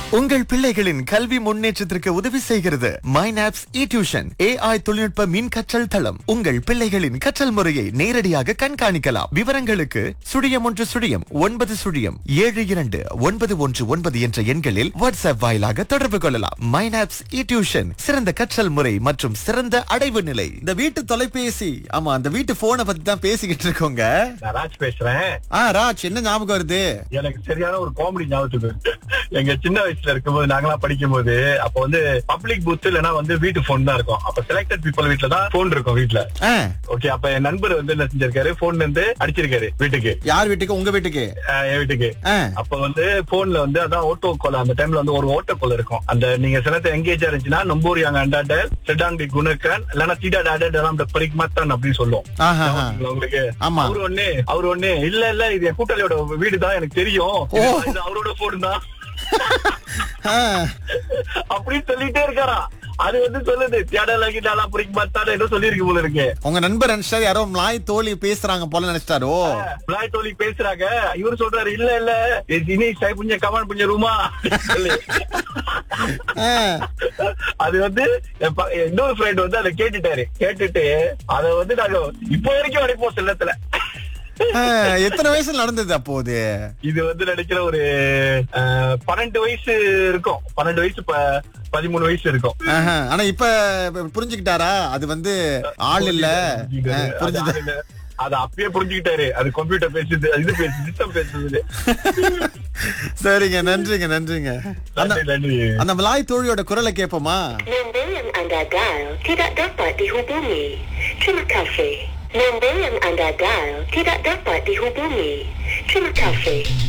உங்கள் பிள்ளைகளின் கல்வி முன்னேற்றத்திற்கு உதவி செய்கிறது மைனாப்ஸ் இ டியூஷன் ஏஐ தொழில்நுட்ப மின் கற்றல் தளம் உங்கள் பிள்ளைகளின் கற்றல் முறையை நேரடியாக கண்காணிக்கலாம் விவரங்களுக்கு சுழியம் ஒன்று சுழியம் ஒன்பது சுழியம் ஏழு இரண்டு ஒன்பது ஒன்று ஒன்பது என்ற எண்களில் வாட்ஸ்அப் வாயிலாக தொடர்பு கொள்ளலாம் மைனாப்ஸ் இ டியூஷன் சிறந்த கற்றல் முறை மற்றும் சிறந்த அடைவு நிலை இந்த வீட்டு தொலைபேசி ஆமா அந்த வீட்டு போனை பத்தி தான் பேசிக்கிட்டு இருக்கோங்க நான் ராஜ் பேசுறேன் ஆ ராஜ் என்ன ஞாபகம் வருது எனக்கு சரியான ஒரு காமெடி ஞாபகத்துக்கு வருது. எங்க சின்ன வயசுல இருக்கும்போது நாங்களாம் படிக்கும் போது அப்ப வந்து பப்ளிக் பூத் இல்லைன்னா வந்து வீட்டு போன் தான் இருக்கும் அப்ப செலக்டட் பீப்புள் வீட்ல தான் போன் இருக்கும் வீட்ல ஆ, ஓகே அப்ப என் நண்பர் வந்து என்ன செஞ்சிருக்காரு போன்ல இருந்து அடிச்சிருக்காரு வீட்டுக்கு யார் வீட்டுக்கு உங்க வீட்டுக்கு அஹ், என் வீட்டுக்கு ஆ, அப்ப வந்து போன்ல வந்து அதான் ஓட்டோ கால் அந்த டைம்ல வந்து ஒரு ஓட்டோ கால் இருக்கும் அந்த நீங்க சிலத்தை எங்கேஜா இருந்துச்சுன்னா நம்பூர் யாங்க அண்டாடல் செடாண்டி குணக்கன் இல்லைன்னா சீடா டாடல் அந்த பரிக்மாத்தான் அப்படின்னு சொல்லும் ஆஹா, ஆஹா. உங்களுக்கு ஆமா. அவரு ஒண்ணு அவரு ஒண்ணு இல்ல இல்ல இது என் கூட்டாளியோட வீடு தான் எனக்கு தெரியும் ஓ. இது அவரோட போன் தான் ஆ. அப்படின்னு சொல்லிட்டே இருக்காரா அது வந்து சொல்லுது தியாடல கிட்டாலா புரிக்க மாட்டான ஏதோ சொல்லிருக்கு போல இருக்கு உங்க நண்பர் நினைச்சாரு யாரோ மலாய் தோழி பேசுறாங்க போல நினைச்சிட்டாரோ பிளாய் தோழி பேசுறாங்க இவரு சொல்றாரு இல்ல இல்ல இனி சை புஞ்ச கமான் புஞ்ச ரூமா சொல்லி. ஆ, அது வந்து என் ப- இன்னொரு ஃப்ரெண்ட் வந்து அதை கேட்டுட்டாரு கேட்டுட்டு அத வந்து நாங்க இப்போ வரைக்கும் அடைப்போம் செல்லத்துல ஆ, எத்தனை வயசுல நடந்தது அப்போது இது வந்து நினைக்கிற ஒரு அஹ், பன்னெண்டு வயசு இருக்கும் பன்னெண்டு வயசு ப- பதிமூணு வயசு இருக்கும் ஆஹா, ஆனா இப்ப புரிஞ்சுக்கிட்டாரா அது வந்து ஆள் இல்ல ஆ, புரிஞ்சுது அது அது அப்பயே புரிஞ்சுக்கிட்டாரு அது கம்ப்யூட்டர் பேசுது இது பேசுது சிஸ்டம் பேசுது சரிங்க நன்றிங்க நன்றிங்க அந்த நன்றி நன்றி அந்த மலாய் தோழியோட குரலை கேட்போமா Nombor yang anda dial tidak dapat dihubungi. Terima kasih. Nombor yang anda dial tidak dapat dihubungi. Terima kasih.